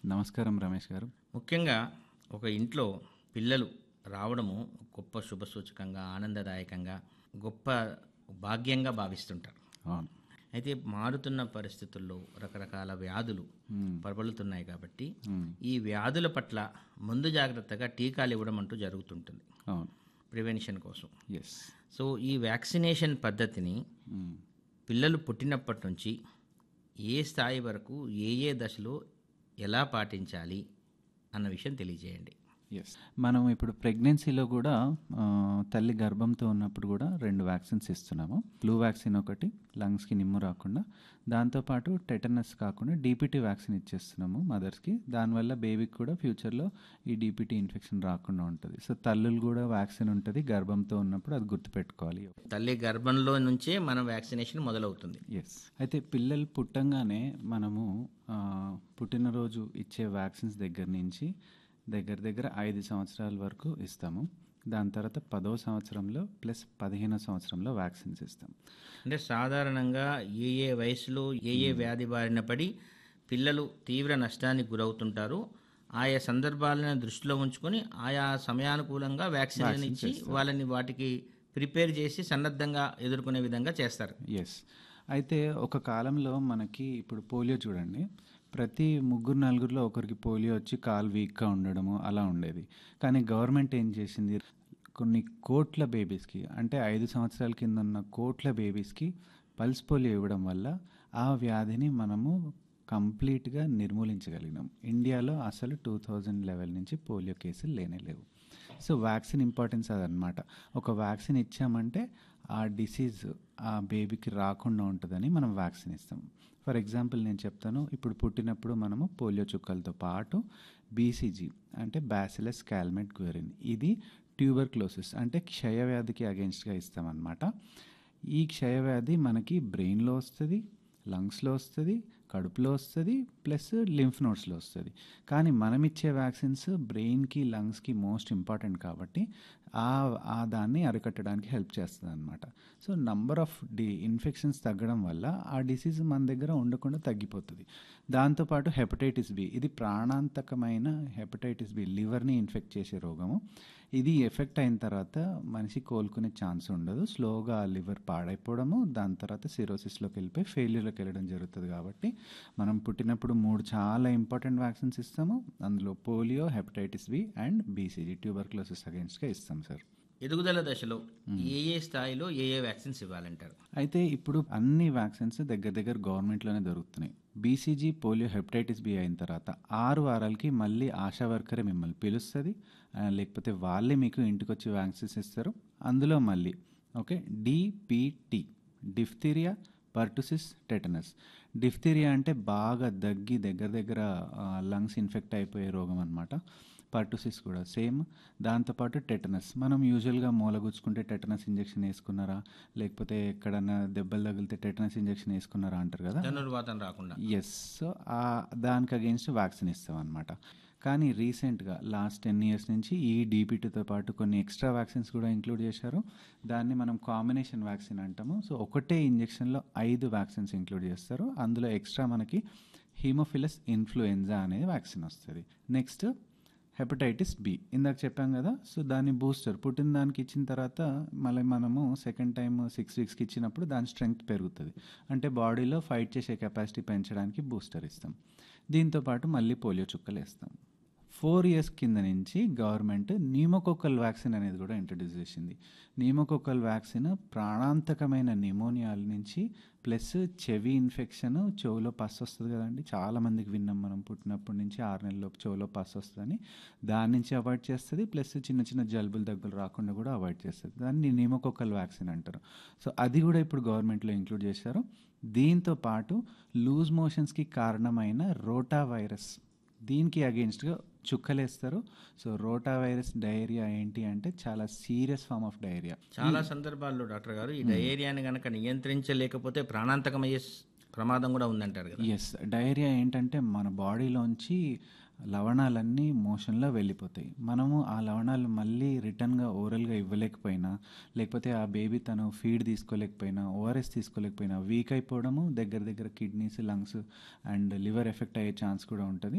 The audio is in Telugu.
నమస్కారం రమేష్ గారు ముఖ్యంగా ఒక ఇంట్లో పిల్లలు రావడము గొప్ప శుభసూచకంగా ఆనందదాయకంగా గొప్ప భాగ్యంగా భావిస్తుంటారు అవును అయితే మారుతున్న పరిస్థితుల్లో రకరకాల వ్యాధులు మ్మ్. ప్రబలుతున్నాయి కాబట్టి మ్మ్. ఈ వ్యాధుల పట్ల ముందు జాగ్రత్తగా టీకాలు ఇవ్వడం అంటూ జరుగుతుంటుంది అవును ప్రివెన్షన్ కోసం ఎస్ సో ఈ వ్యాక్సినేషన్ పద్ధతిని పిల్లలు పుట్టినప్పటి నుంచి ఏ స్థాయి వరకు ఏ ఏ దశలో ఎలా పాటించాలి అన్న విషయం తెలియజేయండి ఎస్ మనం ఇప్పుడు ప్రెగ్నెన్సీలో కూడా ఆ, తల్లి గర్భంతో ఉన్నప్పుడు కూడా రెండు వ్యాక్సిన్స్ ఇస్తున్నాము ఫ్లూ వ్యాక్సిన్ ఒకటి లంగ్స్కి నిమ్ము రాకుండా దాంతోపాటు టెటనస్ కాకుండా డీపీటీ వ్యాక్సిన్ ఇచ్చేస్తున్నాము మదర్స్కి దానివల్ల బేబీకి కూడా ఫ్యూచర్లో ఈ డీపీటీ ఇన్ఫెక్షన్ రాకుండా ఉంటుంది సో తల్లులు కూడా వ్యాక్సిన్ ఉంటుంది గర్భంతో ఉన్నప్పుడు అది గుర్తుపెట్టుకోవాలి తల్లి గర్భంలో నుంచే మన వ్యాక్సినేషన్ మొదలవుతుంది ఎస్ అయితే పిల్లలు పుట్టంగానే మనము ఆ, పుట్టినరోజు ఇచ్చే వ్యాక్సిన్స్ దగ్గర నుంచి దగ్గర దగ్గర ఐదు సంవత్సరాల వరకు ఇస్తాము దాని తర్వాత పదో సంవత్సరంలో ప్లస్ పదిహేనో సంవత్సరంలో వ్యాక్సిన్స్ ఇస్తాం అంటే సాధారణంగా ఏ ఏ వయసులో ఏ ఏ వ్యాధి బారిన పడి పిల్లలు తీవ్ర నష్టానికి గురవుతుంటారో ఆయా సందర్భాలను దృష్టిలో ఉంచుకొని ఆయా సమయానుకూలంగా వ్యాక్సిన్లను ఇచ్చి వాళ్ళని వాటికి ప్రిపేర్ చేసి సన్నద్ధంగా ఎదుర్కొనే విధంగా చేస్తారు ఎస్ అయితే ఒక కాలంలో మనకి ఇప్పుడు పోలియో చూడండి ప్రతి ముగ్గురు నలుగురిలో ఒకరికి పోలియో వచ్చి కాలు వీక్గా ఉండడము అలా ఉండేది కానీ గవర్నమెంట్ ఏం చేసింది కొన్ని కోట్ల బేబీస్కి అంటే ఐదు సంవత్సరాల కింద ఉన్న కోట్ల బేబీస్కి పల్స్ పోలియో ఇవ్వడం వల్ల ఆ వ్యాధిని మనము కంప్లీట్గా నిర్మూలించగలిగినాం ఇండియాలో అసలు టూ థౌజండ్ లెవెల్ నుంచి పోలియో కేసులు లేనే లేవు సో వ్యాక్సిన్ ఇంపార్టెన్స్ అదనమాట ఒక వ్యాక్సిన్ ఇచ్చామంటే ఆ డిసీజ్ ఆ బేబీకి రాకుండా ఉంటుందని మనం వ్యాక్సిన్ ఇస్తాం ఫర్ ఎగ్జాంపుల్ నేను చెప్తాను ఇప్పుడు పుట్టినప్పుడు మనము పోలియో చుక్కలతో పాటు బీసీజీ అంటే బ్యాసిలస్ క్యాల్మెట్ గ్యూరిన్ ఇది ట్యూబర్క్లోసిస్ అంటే క్షయవ్యాధికి అగెన్స్ట్గా ఇస్తామన్నమాట ఈ క్షయవ్యాధి మనకి బ్రెయిన్లో వస్తుంది లంగ్స్లో వస్తుంది కడుపులో వస్తుంది ప్లస్ లింఫ్ నోట్స్లో వస్తుంది కానీ మనం ఇచ్చే వ్యాక్సిన్స్ బ్రెయిన్కి లంగ్స్కి మోస్ట్ ఇంపార్టెంట్ కాబట్టి ఆ ఆ దాన్ని అరికట్టడానికి హెల్ప్ చేస్తుంది అనమాట so number of the infections తగ్గడం వల్ల ఆ డిసీజ్ మన దగ్గర ఉండకుండా తగ్గిపోతుంది దాంతోపాటు హెపటైటిస్ బి ఇది ప్రాణాంతకమైన హెపటైటిస్ బి లివర్ని ఇన్ఫెక్ట్ చేసే రోగము ఇది ఎఫెక్ట్ అయిన తర్వాత మనిషి కోలుకునే ఛాన్స్ ఉండదు స్లోగా ఆ లివర్ పాడైపోవడము దాని తర్వాత సిరోసిస్లోకి వెళ్ళిపోయి ఫెయిల్యూర్లోకి వెళ్ళడం జరుగుతుంది కాబట్టి మనం పుట్టినప్పుడు మూడు చాలా ఇంపార్టెంట్ వ్యాక్సిన్స్ ఇస్తాము అందులో polio hepatitis B and BCG tuberculosis అగేన్స్ట్గా ఇస్తాం సార్ ఎదుగుదల దశలో ఏ ఏ స్థాయిలో ఏ ఏ వ్యాక్సిన్స్ ఇవ్వాలంటారు అయితే ఇప్పుడు అన్ని వ్యాక్సిన్స్ దగ్గర దగ్గర గవర్నమెంట్లోనే దొరుకుతున్నాయి బీసీజీ పోలియో హెపటైటిస్ బి అయిన తర్వాత ఆరు వారాలకి మళ్ళీ ఆశా వర్కరే మిమ్మల్ని పిలుస్తుంది ఆ, లేకపోతే వాళ్ళే మీకు ఇంటికి వచ్చి వ్యాక్సిన్స్ ఇస్తారు అందులో మళ్ళీ okay DPT diphtheria pertussis tetanus diphtheria అంటే బాగా దగ్గి దగ్గర దగ్గర లంగ్స్ ఇన్ఫెక్ట్ అయిపోయే రోగం అనమాట పర్టుసిస్ కూడా సేమ్ దాంతోపాటు టెటనస్ మనం యూజువల్గా మూలగుచ్చుకుంటే టెటనస్ ఇంజెక్షన్ వేసుకున్నారా లేకపోతే ఎక్కడన్నా దెబ్బలు తగిలితే టెటనస్ ఇంజెక్షన్ వేసుకున్నారా అంటారు కదా ధనుర్వాతం రాకుండా ఎస్ సో దానికి అగేన్స్ట్ వ్యాక్సిన్ ఇస్తాం అనమాట కానీ రీసెంట్గా లాస్ట్ టెన్ ఇయర్స్ నుంచి ఈ డీపీటీతో పాటు కొన్ని ఎక్స్ట్రా వ్యాక్సిన్స్ కూడా ఇంక్లూడ్ చేశారు దాన్ని మనం కాంబినేషన్ వ్యాక్సిన్ అంటాము సో ఒకటే ఇంజెక్షన్లో ఐదు వ్యాక్సిన్స్ ఇంక్లూడ్ చేస్తారు అందులో ఎక్స్ట్రా మనకి హీమోఫిలస్ ఇన్ఫ్లుయెన్జా అనేది వ్యాక్సిన్ వస్తుంది నెక్స్ట్ హెపటైటిస్ బి ఇందాక చెప్పాం కదా సో దాని బూస్టర్ పుట్టిన దానికి ఇచ్చిన తర్వాత మళ్ళీ మనము సెకండ్ టైం సిక్స్ వీక్స్కి ఇచ్చినప్పుడు దాని స్ట్రెంగ్త్ పెరుగుతుంది అంటే బాడీలో ఫైట్ చేసే కెపాసిటీ పెంచడానికి బూస్టర్ ఇస్తాం దీంతో పాటు మళ్ళీ పోలియో చుక్కలు వేస్తాం ఫోర్ ఇయర్స్ కింద నుంచి గవర్నమెంట్ నీమోకోకల్ వ్యాక్సిన్ అనేది కూడా ఇంట్రడ్యూస్ చేసింది నీమోకోకల్ వ్యాక్సిన్ ప్రాణాంతకమైన నిమోనియాల నుంచి ప్లస్ చెవి ఇన్ఫెక్షన్ చెవులో పస్ వస్తుంది కదండి చాలా మందికి విన్నాం మనం పుట్టినప్పటి నుంచి ఆరు నెలలలోపు చెవులో పస్ వస్తుందని దాని నుంచి అవాయిడ్ చేస్తుంది ప్లస్ చిన్న చిన్న జలుబులు దగ్గులు రాకుండా కూడా అవాయిడ్ చేస్తుంది దాన్ని నీమోకోకల్ వ్యాక్సిన్ అంటారు సో అది కూడా ఇప్పుడు గవర్నమెంట్లో ఇంక్లూడ్ చేశారు దీంతో పాటు లూజ్ మోషన్స్కి కారణమైన రోటా వైరస్ దీనికి అగేన్స్ట్గా చుక్కలేస్తారు సో రోటా వైరస్ డయేరియా ఏంటి అంటే చాలా సీరియస్ ఫామ్ ఆఫ్ డయేరియా చాలా సందర్భాల్లో డాక్టర్ గారు ఈ డయేరియాని గనక నియంత్రించలేకపోతే ప్రాణాంతకమయ్యే స్- ప్రమాదం కూడా ఉందంటారు కదా ఎస్ డయేరియా ఏంటంటే మన బాడీలోంచి లవణాలన్నీ మోషన్లో వెళ్ళిపోతాయి మనము ఆ లవణాలు మళ్ళీ రిటర్న్గా ఓరల్గా ఇవ్వలేకపోయినా లేకపోతే ఆ బేబీ తను ఫీడ్ తీసుకోలేకపోయినా ఓఆర్ఎస్ తీసుకోలేకపోయినా వీక్ అయిపోవడము దగ్గర దగ్గర kidneys lungs and liver effect అయ్యే ఛాన్స్ కూడా ఉంటుంది